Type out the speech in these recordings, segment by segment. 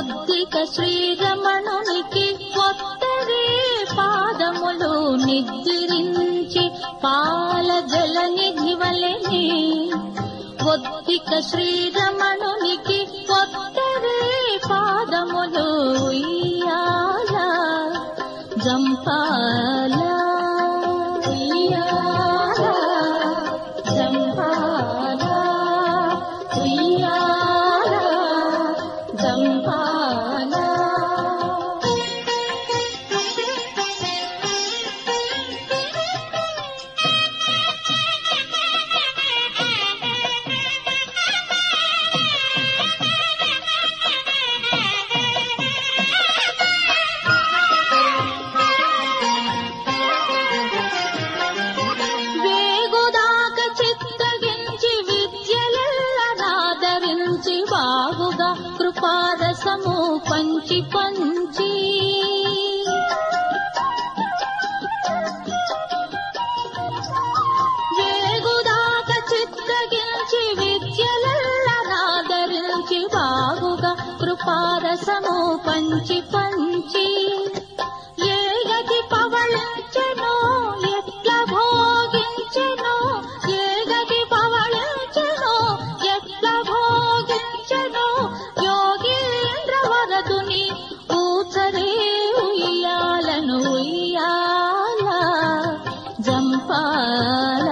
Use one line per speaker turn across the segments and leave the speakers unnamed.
ఒద్దిక శ్రీరమణునికి ఒత్తరే పాదములు నిద్రించి పాల జల నిధివలెని ఒత్తిక శ్రీరమణునికి ఒత్తరే పాదములు ఇయ్యాల జంపాల ఉయ్యాల, జంపాల, ఉయ్యాల, జంపాల. వేగుదాక చిత్తగించి విద్యలెల్లనాదరించి బాగుగా కృపారసము పంచి పంచి వేగుదాక చిత్తగించి విద్యలెల్లనాదరించి బాగుగా కృపారసము పంచి పంచి ఏ గతి పవళించెనో ఎట్ల భోగించెనో ఏ గతి పవళించెనో ఎట్ల భోగించెనో యోగీంద్ర వరదుని ఊచరే ఉయ్యాలను ఉయ్యాల జంపాల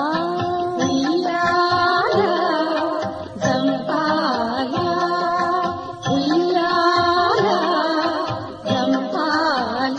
ఉయ్యాల జంపాల ఉయ్యాల జంపాల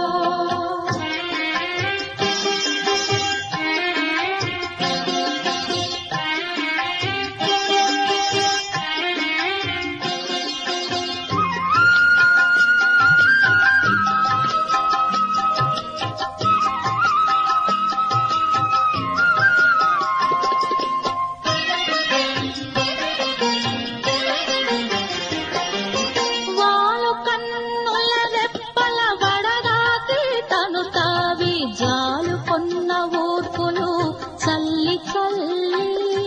వాలు కన్నుల రెప్పల వడగాకి తను తావి జాలు కొన్న ఊర్పులు చల్లి చల్లి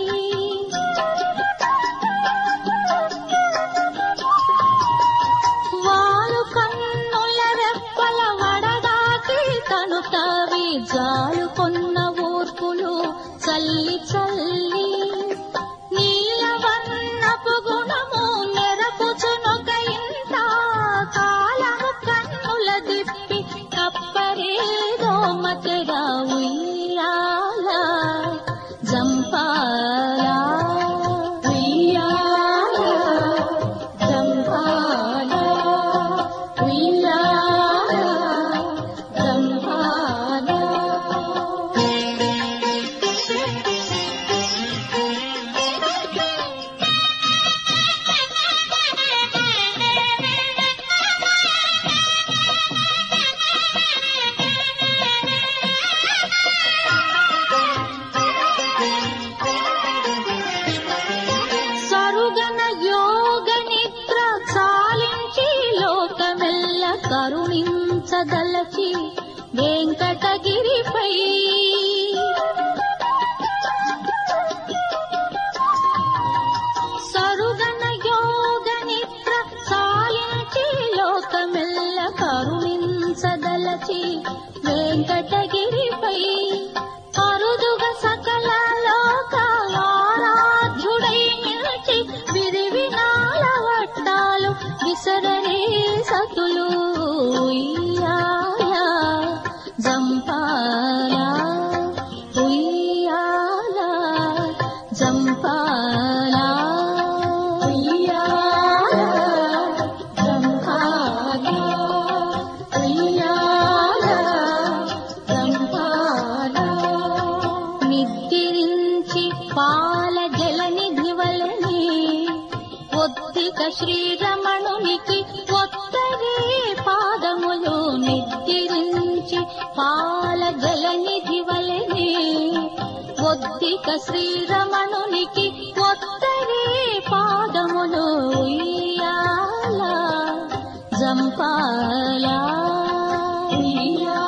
వాలు కన్నుల రెప్పల వడగాకి తను తావి జాలు కొన్న ఊర్పులు చల్లి చల్లి నీలవర్ణపు గుణము నెరపుచునొక ఇంత కాలము కన్నుల దిప్పి కప్పరేదో మతగా ఉయ్యాల జంపాల ఉయ్యాల జంపాల ఉయ్యాల జంపాల సరుగన యోగ నిద్ర చాలించి లోకమెల్ల కరుణించదలచి వెంకటగిరిపై సరుగన యోగ నిద్ర చాలించి లోకమెల్ల కరుణించదలచి వెంకటగిరిపై అరుదుగా సకల లోకారాధ్యుడై నిలిచి విరివినాల వట్టాలు విసరనే సతులు ఉయ్యాల జంపాల ఉయ్యాల జంపాల ఉయ్యాల జంపాల ఉయ్యాల జంపాల నిద్రించి పాల జల నిధివలని ఒత్తిక శ్రీరమణునికి ఒత్తరే పాదములు నిద్రించి పాల జల నిధివలని ఒత్తిక శ్రీరమణునికి ఒత్తరే పాదములు ఉయ్యాల జంపాల ఉయ్యాల